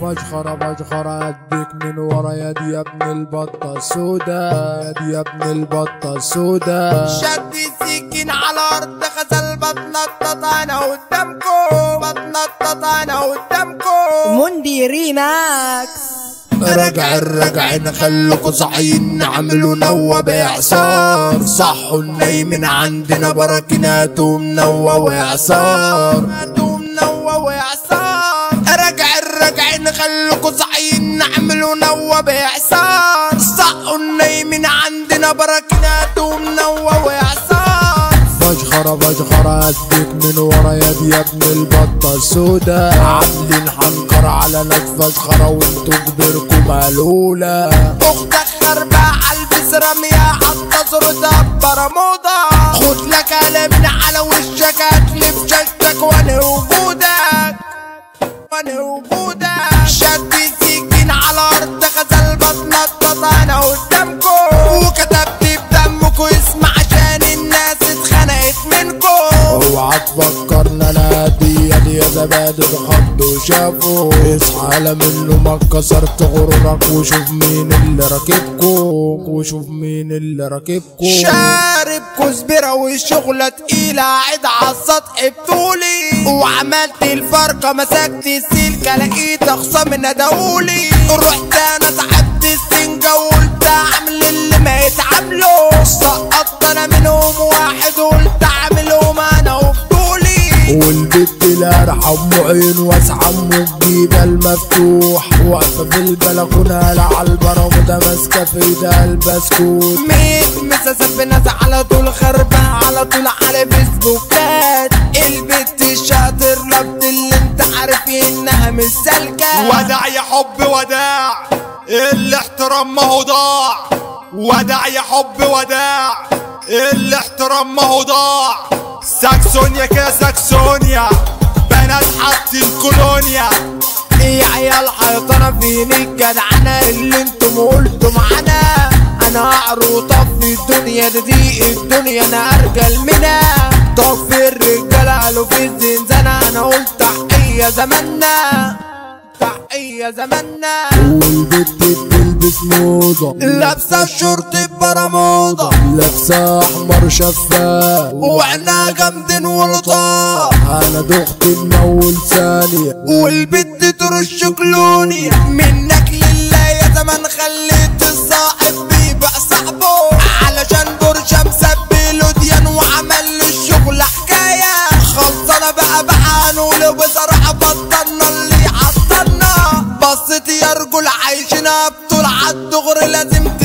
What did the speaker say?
فشخرة فشخرة اديك من ورا يا دي يا ابن البطة السودا يا دي يا ابن البطة السودا شد السكين على الارض غزل بتنطط انا قدامكم بتنطط انا قدامكم موندي ريماكس رجع الرجعين خلوكوا صاحيين نعملوا نوى باعصار صحوا النايمين عندنا بركنات ومنوى واعصار منوى واعصار رجع الرجعين خلوكوا صاحيين نعملوا نوى باعصار صحوا النايمين عندنا بركنات ومنوى واعصار فشخرة فشخرة اديك من ورا يا دي يا ابن البطة السودا عاملين حنكر على ناس فشخرة وانتوا كبركوا مالولة اختك خربة عالبس رمية عالتصر دبر موضة خد لك قلم على وشك هتلف شاشتك وانا وجودك وانا وجودك شد السكين على الارض غزل بتنطط انا قدامكم وكتبت بدمكم اسم عشان الناس اتخنقت منكم اوعى تفكرنا انا دي يا دي يا زبادي خد وشافوا اصحى لا منه ما كسرت غرورك وشوف مين اللي راكبكو وشوف مين اللي راكبكو شارب كزبرة والشغلة تقيلة قاعد عالسطح بطولي وعملت الفرقة مسكت السلكة لقيت اخصام ندهولي رحت انا تعبت السنجة وقلت اعمل اللي ما يتعاملوا سقطت انا منهم واحد وقلت اعملهم انا وبطولي والبت لا ارحم عين واسعة ام الجيبة المفتوح واقفة في البلكونة على البرامة ماسكة في ايدها البسكوت ميت مساسة ناس على طول خربة على طول على فيسبوكات البت الشاطر لبت اللي انت عارف انها مش سالكة وداع يا حب وداع الاحترام ما هو ضاع وداع يا حب وداع الاحترام ما هو ضاع ساكسونيا كده ساكسونيا بنات حاطين كولونيا ايه يا عيال حيطانة فين الجدعنة اللي انتم قلتوا معانا انا اعرو طفي الدنيا دي, دي الدنيا انا ارجل منها طفي الرجالة قالوا في الزنزانة انا قلت تحقية زماننا تحقية زماننا والبت بتلبس موضة لابسة الشورت برموضة لابسة احمر شفاف واحنا جامدين ولطاف انا دخت من اول ثانية والبت ترش كلوني منك لله يا زمان خليت الصاحب بيبيع صاحبه علشان برشا مسبله ديان وعمل له الشغل حكاية خلصانة بقى بحانوله بصراحة بطلنا اللي عطلنا بصيت يا رجل عايشنا بطول عالدغري لازم